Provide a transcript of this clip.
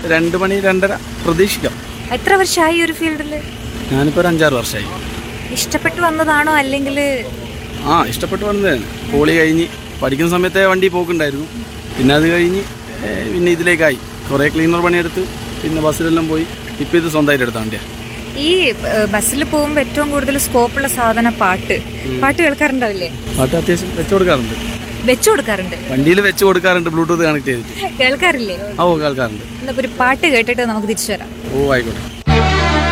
രണ്ട് മണി രണ്ടര പ്രതീക്ഷിക്കാം എത്ര വർഷമായി ഈ ഒരു ഫീൽഡിൽ ഞാനിപ്പോൾ ഒരു അഞ്ചാറ് വർഷമായി ഇഷ്ടപ്പെട്ട് വന്നതാണോ അല്ലെങ്കിൽ ആ ഇഷ്ടപ്പെട്ട് വന്നതാണ് പോളി കഴിഞ്ഞ് പഠിക്കുന്ന സമയത്തെ വണ്ടി പോക്കുണ്ടായിരുന്നു പിന്നെ അത് കഴിഞ്ഞ് ഏ, പിന്നെ ഇതിലേക്കായി കുറേ ക്ലീനർ പണിയെടുത്ത് പിന്നെ ബസ്സിലെല്ലാം പോയി ഇപ്പം ഇത് സ്വന്തമായിട്ട് എടുത്ത വണ്ടിയാണ് ഈ ബസ്സിൽ പോകുമ്പോൾ ഏറ്റവും കൂടുതൽ സ്കോപ്പുള്ള സാധന പാട്ട് പാട്ട് കേൾക്കാറുണ്ടാവില്ലേ പാട്ട് അത്യാവശ്യം വെച്ച് കൊടുക്കാറുണ്ട് വെച്ചു കൊടുക്കാറുണ്ട് വണ്ടിയിൽ വെച്ച് കൊടുക്കാറുണ്ട് ബ്ലൂടൂത്ത് കണക്ട് ചെയ്തിട്ട് കേൾക്കാറില്ലേ ആ ഓ കേൾക്കാറുണ്ട് എന്നാ ഒരു പാട്ട് കേട്ടിട്ട് നമുക്ക് തിരിച്ചു വരാം ഓ ആയിക്കോട്ടെ